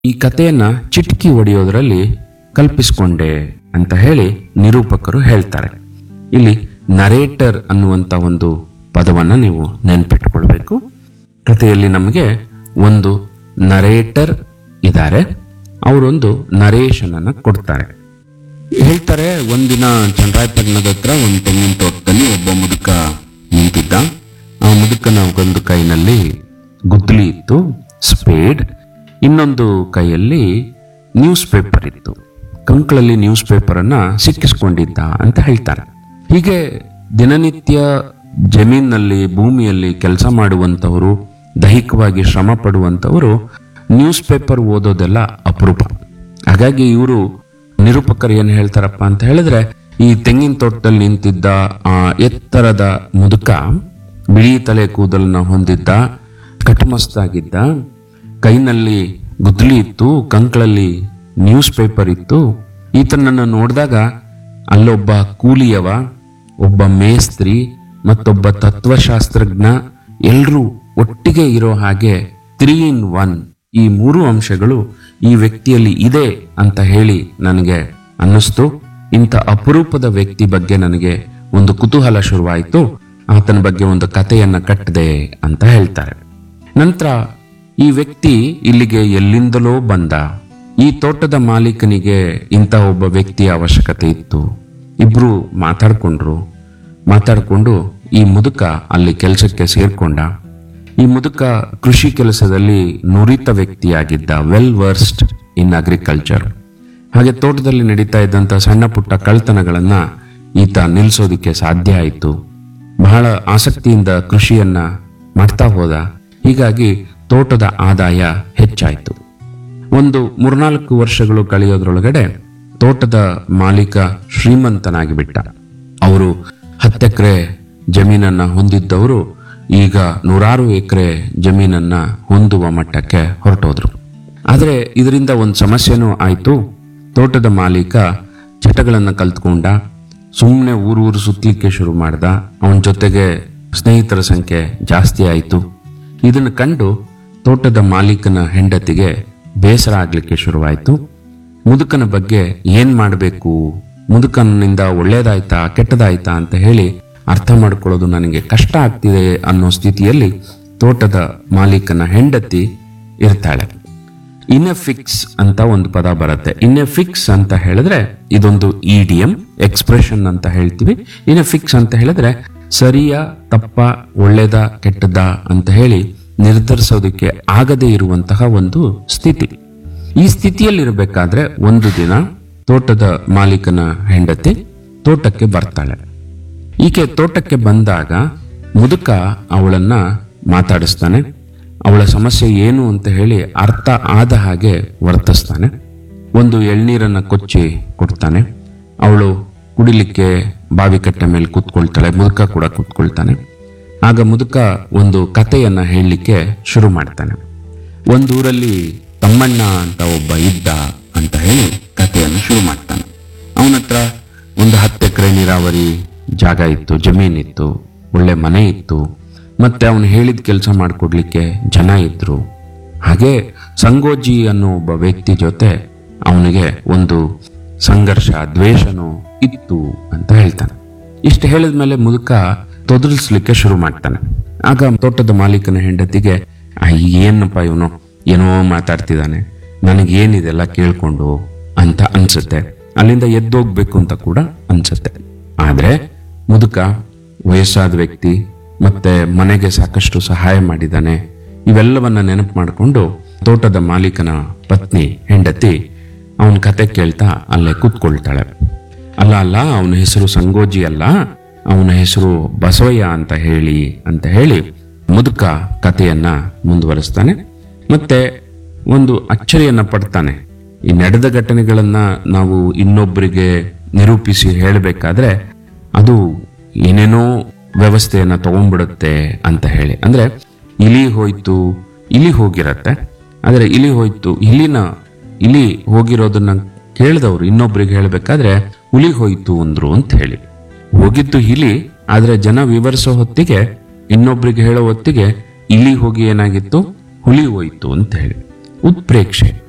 ಈ ಕಥೆಯನ್ನ ಚಿಟಕಿ ಹೊಡೆಯೋದ್ರಲ್ಲಿ ಕಲ್ಪಿಸಿಕೊಂಡೆ ಅಂತ ಹೇಳಿ ನಿರೂಪಕರು ಹೇಳ್ತಾರೆ ಇಲ್ಲಿ ನರೇಟರ್ ಅನ್ನುವಂತ ಒಂದು ಪದವನ್ನ ನೀವು ನೆನ್ಪಿಟ್ಕೊಳ್ಬೇಕು ಕಥೆಯಲ್ಲಿ ನಮಗೆ ಒಂದು ನರೇಟರ್ ಇದ್ದಾರೆ ಅವರೊಂದು ನರೇಶನ್ ಅನ್ನ ಕೊಡ್ತಾರೆ ಹೇಳ್ತಾರೆ ಒಂದಿನ ಚಂದ್ರಾಯಪಟ್ಟಣದ ಹತ್ರ ಒಂದು ತೆಂಗಿನ ತೋಟದಲ್ಲಿ ಒಬ್ಬ ಮುದುಕ ನಿಂತಿದ್ದ ಆ ಮುದುಕನ ಒಂದು ಕೈನಲ್ಲಿ ಗುದ್ದಲಿ ಇತ್ತು ಸ್ಪೇಡ್ ಇನ್ನೊಂದು ಕೈಯಲ್ಲಿ ನ್ಯೂಸ್ ಪೇಪರ್ ಇತ್ತು ಕಂಕಳಲ್ಲಿ ನ್ಯೂಸ್ ಪೇಪರ್ ಅನ್ನ ಸಿಕ್ಕಿಸ್ಕೊಂಡಿದ್ದ ಅಂತ ಹೇಳ್ತಾರೆ ಹೀಗೆ ದಿನನಿತ್ಯ ಜಮೀನಲ್ಲಿ ಭೂಮಿಯಲ್ಲಿ ಕೆಲಸ ಮಾಡುವಂತವರು ದೈಹಿಕವಾಗಿ ಶ್ರಮ ಪಡುವಂತವರು ನ್ಯೂಸ್ ಪೇಪರ್ ಓದೋದೆಲ್ಲ ಅಪರೂಪ ಹಾಗಾಗಿ ಇವರು ನಿರೂಪಕರು ಏನ್ ಹೇಳ್ತಾರಪ್ಪ ಅಂತ ಹೇಳಿದ್ರೆ ಈ ತೆಂಗಿನ ತೋಟದಲ್ಲಿ ನಿಂತಿದ್ದ ಆ ಎತ್ತರದ ಮುದುಕ ಬಿಳಿ ತಲೆ ಕೂದಲನ್ನ ಹೊಂದಿದ್ದ ಕಟಮಸ್ತಾಗಿದ್ದ ಕೈನಲ್ಲಿ ಗುದ್ದಲಿ ಇತ್ತು ಕಂಕಳಲ್ಲಿ ನ್ಯೂಸ್ ಪೇಪರ್ ಇತ್ತು ಈತನನ್ನ ನೋಡಿದಾಗ ಅಲ್ಲೊಬ್ಬ ಕೂಲಿಯವ ಒಬ್ಬ ಮೇಸ್ತ್ರಿ ಮತ್ತೊಬ್ಬ ತತ್ವಶಾಸ್ತ್ರಜ್ಞ ಎಲ್ರೂ ಒಟ್ಟಿಗೆ ಇರೋ ಹಾಗೆ ತ್ರೀ ಇನ್ ಒನ್ ಈ ಮೂರು ಅಂಶಗಳು ಈ ವ್ಯಕ್ತಿಯಲ್ಲಿ ಇದೆ ಅಂತ ಹೇಳಿ ನನಗೆ ಅನ್ನಿಸ್ತು ಇಂಥ ಅಪರೂಪದ ವ್ಯಕ್ತಿ ಬಗ್ಗೆ ನನಗೆ ಒಂದು ಕುತೂಹಲ ಶುರುವಾಯಿತು ಆತನ ಬಗ್ಗೆ ಒಂದು ಕಥೆಯನ್ನ ಕಟ್ಟಿದೆ ಅಂತ ಹೇಳ್ತಾರೆ ನಂತರ ಈ ವ್ಯಕ್ತಿ ಇಲ್ಲಿಗೆ ಎಲ್ಲಿಂದಲೋ ಬಂದ ಈ ತೋಟದ ಮಾಲೀಕನಿಗೆ ಇಂಥ ಒಬ್ಬ ವ್ಯಕ್ತಿಯ ಅವಶ್ಯಕತೆ ಇತ್ತು ಇಬ್ರು ಮಾತಾಡ್ಕೊಂಡ್ರು ಮಾತಾಡ್ಕೊಂಡು ಈ ಮುದುಕ ಅಲ್ಲಿ ಕೆಲಸಕ್ಕೆ ಸೇರ್ಕೊಂಡ ಈ ಮುದುಕ ಕೃಷಿ ಕೆಲಸದಲ್ಲಿ ನುರಿತ ವ್ಯಕ್ತಿಯಾಗಿದ್ದ ವೆಲ್ ವರ್ಸ್ಡ್ ಇನ್ ಅಗ್ರಿಕಲ್ಚರ್ ಹಾಗೆ ತೋಟದಲ್ಲಿ ನಡೀತಾ ಇದ್ದಂತ ಸಣ್ಣ ಪುಟ್ಟ ಕಳ್ತನಗಳನ್ನ ಈತ ನಿಲ್ಲಿಸೋದಿಕ್ಕೆ ಸಾಧ್ಯ ಆಯಿತು ಬಹಳ ಆಸಕ್ತಿಯಿಂದ ಕೃಷಿಯನ್ನ ಮಾಡ್ತಾ ಹೋದ ಹೀಗಾಗಿ ತೋಟದ ಆದಾಯ ಹೆಚ್ಚಾಯಿತು ಒಂದು ಮೂರ್ನಾಲ್ಕು ವರ್ಷಗಳು ಕಳೆಯೋದ್ರೊಳಗಡೆ ತೋಟದ ಮಾಲೀಕ ಶ್ರೀಮಂತನಾಗಿ ಬಿಟ್ಟ ಅವರು ಹತ್ತೆಕರೆ ಜಮೀನನ್ನ ಹೊಂದಿದ್ದವರು ಈಗ ನೂರಾರು ಎಕರೆ ಜಮೀನನ್ನ ಹೊಂದುವ ಮಟ್ಟಕ್ಕೆ ಹೊರಟೋದ್ರು ಆದರೆ ಇದರಿಂದ ಒಂದು ಸಮಸ್ಯೆನೂ ಆಯಿತು ತೋಟದ ಮಾಲೀಕ ಚಟಗಳನ್ನ ಕಲ್ತ್ಕೊಂಡ ಸುಮ್ಮನೆ ಊರೂರು ಸುತ್ತಲಿಕ್ಕೆ ಶುರು ಮಾಡ್ದ ಅವನ ಜೊತೆಗೆ ಸ್ನೇಹಿತರ ಸಂಖ್ಯೆ ಜಾಸ್ತಿ ಆಯಿತು ಇದನ್ನು ಕಂಡು ತೋಟದ ಮಾಲೀಕನ ಹೆಂಡತಿಗೆ ಬೇಸರ ಆಗ್ಲಿಕ್ಕೆ ಶುರುವಾಯಿತು ಮುದುಕನ ಬಗ್ಗೆ ಏನ್ ಮಾಡಬೇಕು ಮುದುಕನಿಂದ ಒಳ್ಳೇದಾಯ್ತಾ ಕೆಟ್ಟದಾಯ್ತಾ ಅಂತ ಹೇಳಿ ಅರ್ಥ ಮಾಡ್ಕೊಳ್ಳೋದು ನನಗೆ ಕಷ್ಟ ಆಗ್ತಿದೆ ಅನ್ನೋ ಸ್ಥಿತಿಯಲ್ಲಿ ತೋಟದ ಮಾಲೀಕನ ಹೆಂಡತಿ ಇರ್ತಾಳೆ ಇನೆಫಿಕ್ಸ್ ಅಂತ ಒಂದು ಪದ ಬರುತ್ತೆ ಇನೆಫಿಕ್ಸ್ ಅಂತ ಹೇಳಿದ್ರೆ ಇದೊಂದು ಇಡಿಯಂ ಎಕ್ಸ್ಪ್ರೆಷನ್ ಅಂತ ಹೇಳ್ತೀವಿ ಇನೆಫಿಕ್ಸ್ ಅಂತ ಹೇಳಿದ್ರೆ ಸರಿಯ ತಪ್ಪ ಒಳ್ಳೇದ ಕೆಟ್ಟದ ಅಂತ ಹೇಳಿ ನಿರ್ಧರಿಸೋದಕ್ಕೆ ಆಗದೇ ಇರುವಂತಹ ಒಂದು ಸ್ಥಿತಿ ಈ ಸ್ಥಿತಿಯಲ್ಲಿರಬೇಕಾದ್ರೆ ಒಂದು ದಿನ ತೋಟದ ಮಾಲೀಕನ ಹೆಂಡತಿ ತೋಟಕ್ಕೆ ಬರ್ತಾಳೆ ಈಕೆ ತೋಟಕ್ಕೆ ಬಂದಾಗ ಮುದುಕ ಅವಳನ್ನ ಮಾತಾಡಿಸ್ತಾನೆ ಅವಳ ಸಮಸ್ಯೆ ಏನು ಅಂತ ಹೇಳಿ ಅರ್ಥ ಆದ ಹಾಗೆ ವರ್ತಿಸ್ತಾನೆ ಒಂದು ಎಳ್ನೀರನ್ನ ಕೊಚ್ಚಿ ಕೊಡ್ತಾನೆ ಅವಳು ಕುಡಿಲಿಕ್ಕೆ ಬಾವಿ ಕಟ್ಟೆ ಮೇಲೆ ಕೂತ್ಕೊಳ್ತಾಳೆ ಮುದುಕ ಕೂಡ ಕೂತ್ಕೊಳ್ತಾನೆ ಆಗ ಮುದುಕ ಒಂದು ಕಥೆಯನ್ನ ಹೇಳಲಿಕ್ಕೆ ಶುರು ಮಾಡ್ತಾನೆ ಒಂದೂರಲ್ಲಿ ತಮ್ಮಣ್ಣ ಅಂತ ಒಬ್ಬ ಇದ್ದ ಅಂತ ಹೇಳಿ ಕಥೆಯನ್ನು ಶುರು ಮಾಡ್ತಾನೆ ಅವನ ಹತ್ರ ಒಂದು ಹತ್ತು ಎಕರೆ ನೀರಾವರಿ ಜಾಗ ಇತ್ತು ಜಮೀನಿತ್ತು ಒಳ್ಳೆ ಮನೆ ಇತ್ತು ಮತ್ತೆ ಅವನು ಹೇಳಿದ ಕೆಲಸ ಮಾಡಿಕೊಡ್ಲಿಕ್ಕೆ ಜನ ಇದ್ರು ಹಾಗೆ ಸಂಗೋಜಿ ಅನ್ನೋ ಒಬ್ಬ ವ್ಯಕ್ತಿ ಜೊತೆ ಅವನಿಗೆ ಒಂದು ಸಂಘರ್ಷ ದ್ವೇಷನೂ ಇತ್ತು ಅಂತ ಹೇಳ್ತಾನೆ ಇಷ್ಟು ಹೇಳಿದ ಮೇಲೆ ಮುದುಕ ತೊದಲಿಸ್ಲಿಕ್ಕೆ ಶುರು ಮಾಡ್ತಾನೆ ಆಗ ತೋಟದ ಮಾಲೀಕನ ಹೆಂಡತಿಗೆ "ಆ, ಏನಪ್ಪ ಇವನು ಏನೋ ಮಾತಾಡ್ತಿದ್ದಾನೆ ನನಗೇನಿದೆಲ್ಲ ಕೇಳ್ಕೊಂಡು ಅಂತ ಅನ್ಸುತ್ತೆ ಅಲ್ಲಿಂದ ಎದ್ದೋಗ್ಬೇಕು ಅಂತ ಕೂಡ ಅನ್ಸುತ್ತೆ ಆದ್ರೆ ಮುದುಕ ವಯಸ್ಸಾದ ವ್ಯಕ್ತಿ ಮತ್ತೆ ಮನೆಗೆ ಸಾಕಷ್ಟು ಸಹಾಯ ಮಾಡಿದ್ದಾನೆ ಇವೆಲ್ಲವನ್ನ ನೆನಪು ಮಾಡಿಕೊಂಡು ತೋಟದ ಮಾಲೀಕನ ಪತ್ನಿ ಹೆಂಡತಿ ಅವನ ಕತೆ ಕೇಳ್ತಾ ಅಲ್ಲೇ ಕೂತ್ಕೊಳ್ತಾಳೆ ಅಲ್ಲ ಅಲ್ಲ ಅವನ ಹೆಸರು ಸಂಗೋಜಿ ಅಲ್ಲ ಅವನ ಹೆಸರು ಬಸವಯ್ಯ ಅಂತ ಹೇಳಿ ಅಂತ ಹೇಳಿ ಮುದುಕ ಕಥೆಯನ್ನ ಮುಂದುವರಿಸ್ತಾನೆ ಮತ್ತೆ ಒಂದು ಅಚ್ಚರಿಯನ್ನ ಪಡ್ತಾನೆ ಈ ನಡೆದ ಘಟನೆಗಳನ್ನ ನಾವು ಇನ್ನೊಬ್ಬರಿಗೆ ನಿರೂಪಿಸಿ ಹೇಳಬೇಕಾದ್ರೆ ಅದು ಏನೇನೋ ವ್ಯವಸ್ಥೆಯನ್ನ ತಗೊಂಡ್ಬಿಡುತ್ತೆ ಅಂತ ಹೇಳಿ ಅಂದ್ರೆ ಇಲಿ ಹೋಯ್ತು ಇಲಿ ಹೋಗಿರತ್ತೆ ಆದ್ರೆ ಇಲಿ ಹೋಯ್ತು ಇಲಿನ ಇಲಿ ಹೋಗಿರೋದನ್ನ ಕೇಳಿದವರು ಇನ್ನೊಬ್ರಿಗೆ ಹೇಳ್ಬೇಕಾದ್ರೆ ಹುಲಿ ಹೋಯ್ತು ಅಂದ್ರು ಅಂತ ಹೇಳಿ ಹೋಗಿದ್ದು ಇಲಿ ಆದ್ರೆ ಜನ ವಿವರಿಸೋ ಹೊತ್ತಿಗೆ ಇನ್ನೊಬ್ರಿಗೆ ಹೇಳೋ ಹೊತ್ತಿಗೆ ಇಲಿ ಹೋಗಿ ಏನಾಗಿತ್ತು ಹುಲಿ ಹೋಯ್ತು ಅಂತ ಹೇಳಿ ಉತ್ಪ್ರೇಕ್ಷೆ